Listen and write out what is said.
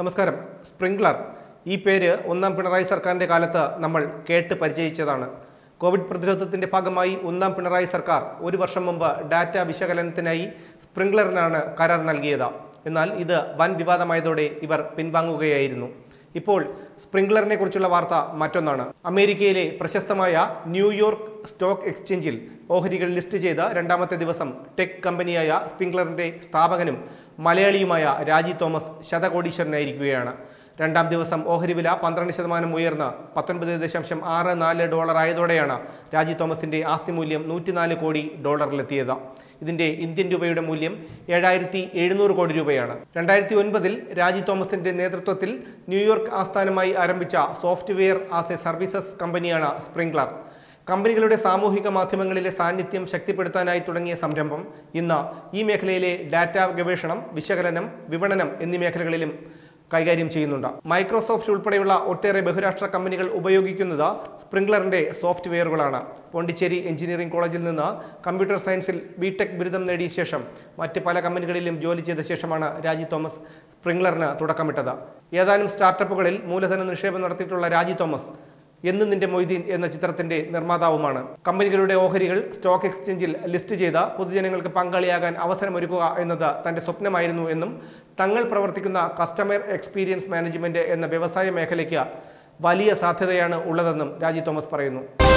നമസ്കാരം സ്പ്രിംഗ്ലർ ഈ പേര് ഒന്നാം പിണറായി സർക്കാരിന്റെ കാലത്ത് നമ്മൾ കേട്ട് പരിചയിച്ചതാണ് കോവിഡ് പ്രതിരോധത്തിന്റെ ഭാഗമായി ഒന്നാം പിണറായി സർക്കാർ ഒരു വർഷം മുമ്പ് ഡാറ്റ വിശകലനത്തിനായി സ്പ്രിംഗ്ലറിനാണ് കരാർ നൽകിയത് എന്നാൽ ഇത് വൻ വിവാദമായതോടെ ഇവർ പിൻവാങ്ങുകയായിരുന്നു ഇപ്പോൾ സ്പ്രിംഗ്ലറിനെ കുറിച്ചുള്ള വാർത്ത മറ്റൊന്നാണ് അമേരിക്കയിലെ പ്രശസ്തമായ ന്യൂയോർക്ക് സ്റ്റോക്ക് എക്സ്ചേഞ്ചിൽ ഓഹരികൾ ലിസ്റ്റ് ചെയ്ത രണ്ടാമത്തെ ദിവസം ടെക് കമ്പനിയായ സ്പ്രിംഗ്ലറിന്റെ സ്ഥാപകനും മലയാളിയുമായ രാജി തോമസ് ശതകോടീശ്വരനായിരിക്കുകയാണ് രണ്ടാം ദിവസം ഓഹരി വില പന്ത്രണ്ട് ശതമാനം ഉയർന്ന് പത്തൊൻപത് ദശാംശം ആറ് നാല് ഡോളർ ആയതോടെയാണ് രാജി തോമസിന്റെ ആസ്തി മൂല്യം നൂറ്റിനാല് കോടി ഡോളറിലെത്തിയത് ഇതിന്റെ ഇന്ത്യൻ രൂപയുടെ മൂല്യം ഏഴായിരത്തി എഴുന്നൂറ് കോടി രൂപയാണ് രണ്ടായിരത്തി ഒൻപതിൽ രാജി തോമസിന്റെ നേതൃത്വത്തിൽ ന്യൂയോർക്ക് ആസ്ഥാനമായി ആരംഭിച്ച സോഫ്റ്റ്വെയർ ആസ് എ സർവീസസ് കമ്പനിയാണ് സ്പ്രിംഗ്ലർ കമ്പനികളുടെ സാമൂഹിക മാധ്യമങ്ങളിലെ സാന്നിധ്യം ശക്തിപ്പെടുത്താനായി തുടങ്ങിയ സംരംഭം ഇന്ന് ഈ മേഖലയിലെ ഡാറ്റ ഗവേഷണം വിശകലനം വിപണനം എന്നീ മേഖലകളിലും കൈകാര്യം ചെയ്യുന്നുണ്ട് മൈക്രോസോഫ്റ്റ് ഉൾപ്പെടെയുള്ള ഒട്ടേറെ ബഹുരാഷ്ട്ര കമ്പനികൾ ഉപയോഗിക്കുന്നത് സ്പ്രിംഗ്ലറിന്റെ സോഫ്റ്റ്വെയറുകളാണ് പോണ്ടിച്ചേരി എഞ്ചിനീയറിംഗ് കോളേജിൽ നിന്ന് കമ്പ്യൂട്ടർ സയൻസിൽ ബിടെക് ബിരുദം നേടിയ ശേഷം മറ്റ് പല കമ്പനികളിലും ജോലി ചെയ്ത ശേഷമാണ് രാജി തോമസ് സ്പ്രിംഗ്ലറിന് തുടക്കമിട്ടത് ഏതാനും സ്റ്റാർട്ടപ്പുകളിൽ മൂലധന നിക്ഷേപം നടത്തിയിട്ടുള്ള രാജി തോമസ് എന്ന് നിന്റെ മൊയ്തീൻ എന്ന ചിത്രത്തിന്റെ നിർമ്മാതാവുമാണ് കമ്പനികളുടെ ഓഹരികൾ സ്റ്റോക്ക് എക്സ്ചേഞ്ചിൽ ലിസ്റ്റ് ചെയ്ത് പൊതുജനങ്ങൾക്ക് പങ്കാളിയാകാൻ അവസരമൊരുക്കുക എന്നത് തന്റെ സ്വപ്നമായിരുന്നു എന്നും തങ്ങൾ പ്രവർത്തിക്കുന്ന കസ്റ്റമർ എക്സ്പീരിയൻസ് മാനേജ്മെന്റ് എന്ന വ്യവസായ മേഖലയ്ക്ക് വലിയ സാധ്യതയാണ് ഉള്ളതെന്നും രാജി തോമസ് പറയുന്നു